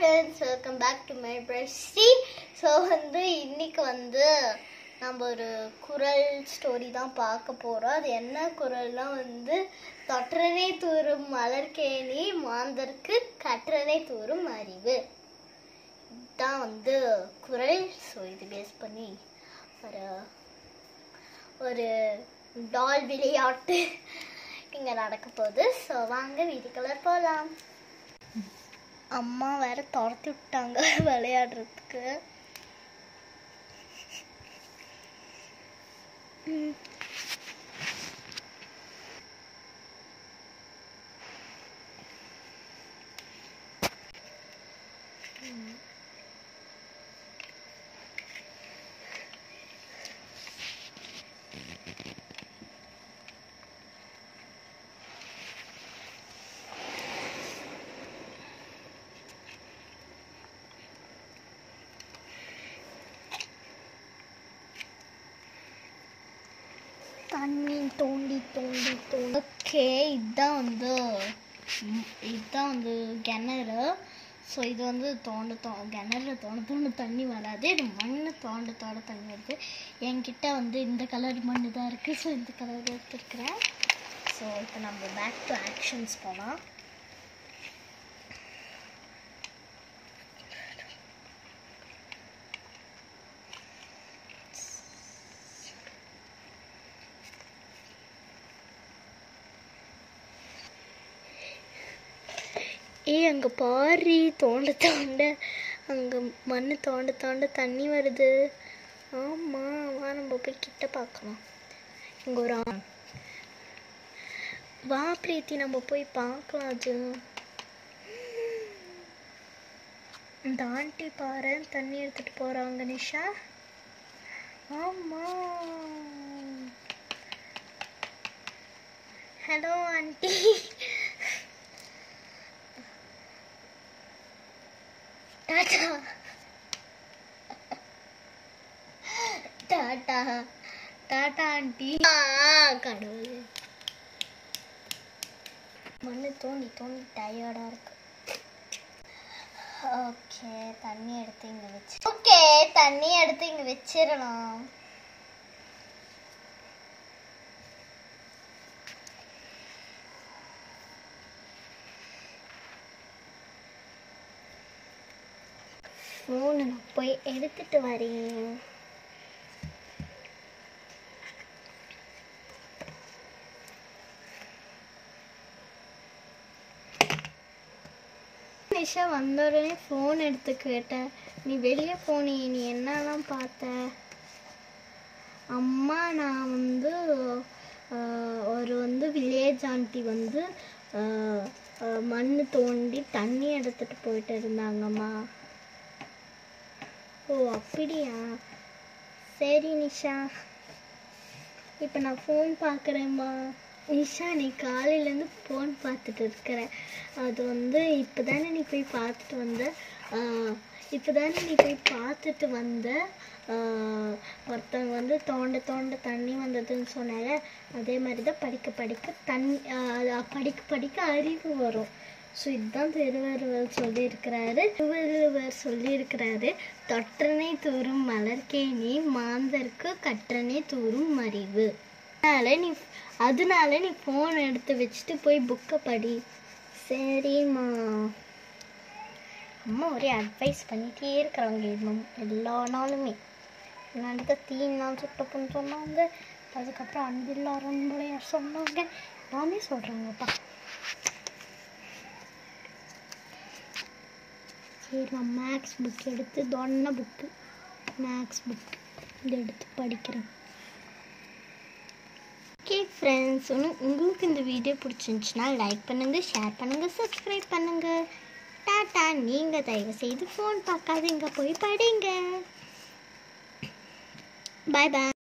Friends welcome back to my பிரஸ்டி so வந்து இன்னைக்கு வந்து நம்ம ஒரு குரல் ஸ்டோரி தான் பார்க்க போகிறோம் அது என்ன குரல்னா வந்து தொற்றனை தூரும் மலர்கேணி மாந்தருக்கு கற்றனை தூரும் அறிவு இதுதான் வந்து குரல் ஸோ இது பேஸ் பண்ணி ஒரு ஒரு டால் விளையாட்டு இங்கே நடக்க போகுது ஸோ வாங்க வீட்டுக்குள்ள போகலாம் அம்மா வேற துரத்தி விட்டாங்க விளையாடுறதுக்கு ம். தண்ணி தோண்டி தோண்டி தோண்டி ஓகே இதுதான் வந்து ம், இதுதான் வந்து கிணறு ஸோ இது வந்து தோண்ட தோ கிணறு தோண்ட தோண்ட தண்ணி வராது இது மண் தோண்ட தோண்ட தண்ணி வருது என்கிட்ட வந்து இந்த கலர் மண் தான் இருக்குது ஸோ இந்த கலர் எடுத்துருக்குறேன் ஸோ இப்போ நம்ம பேக் டு ஆக்ஷன்ஸ் போகலாம் ஏய் அங்கே பாரு தோண்ட தோண்ட அங்கே மண் தோண்ட தோண்ட தண்ணி வருது ஆமாம் வா நம்ம போய் கிட்ட பார்க்கலாம் இங்கே ஒரு ஆ- வா பிரீத்தி நம்ம போய் பார்க்கலாம் அது இந்த ஆண்டி பாரு தண்ணி எடுத்துட்டு போறாங்க நிஷா ஆமா ஹலோ ஆண்டி டாடா டாடா டாடா ஆண்டி ஆ கடவுளே மண்ணு தோண்டி தோண்டி டயர்டா இருக்கு ஓகே தண்ணி எடுத்து இங்க வச்சு ஓகே தண்ணி எடுத்து இங்க வச்சிடலாம் ஃபோனை நான் போய் எடுத்துட்டு வரேன் நிஷா வந்த உடனே ஃபோன் எடுத்து கேட்டேன் நீ வெளியே போனியே நீ என்னெல்லாம் பார்த்த அம்மா நான் வந்து ஆஹ், ஒரு வந்து வில்லேஜ் ஆண்டி வந்து ஆஹ், ஆஹ், மண் தோண்டி தண்ணி எடுத்துட்டு போயிட்டு இருந்தாங்கம்மா ஓ அப்படியா சரி நிஷா இப்போ நான் ஃபோன் பார்க்குறேம்மா நிஷா நீ காலையிலேருந்து ஃபோன் பார்த்துட்டு இருக்கிற அது வந்து இப்போ தானே நீ போய் பார்த்துட்டு வந்த இப்போ தானே நீ போய் பார்த்துட்டு வந்த ஆஹ், ஒருத்தவங்க வந்து தோண்ட தோண்ட தண்ணி வந்ததுன்னு சொன்னால அதே மாதிரி தான் படிக்க படிக்க தண்ணி ஆஹ், அது படிக்க படிக்க அறிவு வரும் ஸோ இதுதான் திருவள்ளுவர் சொல்லியிருக்கிறாரு திருவள்ளுவர் சொல்லியிருக்கிறாரு தொற்றனை தூரும் மலர்கேணி மாந்தருக்கு கற்றனை தூரும் அறிவு அதனால நீ அதனால நீ ஃபோன் எடுத்து வச்சுட்டு போய் புக்கை படி சரிம்மா அம்மா ஒரே அட்வைஸ் பண்ணிகிட்டே இருக்கிறாங்க இன்னும் எல்லா நாளுமே முன்னாடி தீன் நாள் சுட்டப்புன்னு சொன்னாங்க அதுக்கப்புறம் அன்பில்லா அரண்மனையார் சொன்னாங்க எல்லாமே சொல்கிறாங்கப்பா சரி நான் மேக்ஸ் புக் எடுத்து தொன்ன புக்கு மேக்ஸ் புக் இதை எடுத்து படிக்கிறேன் ஓகே ஃப்ரெண்ட்ஸ் உங்களுக்கு இந்த வீடியோ பிடிச்சிருந்துச்சுன்னா லைக் பண்ணுங்கள் ஷேர் பண்ணுங்கள் சப்ஸ்கிரைப் பண்ணுங்கள் டாட்டா நீங்கள் தயவு செய்து ஃபோன் பார்க்காதீங்க போய் படிங்க பாய் பாய்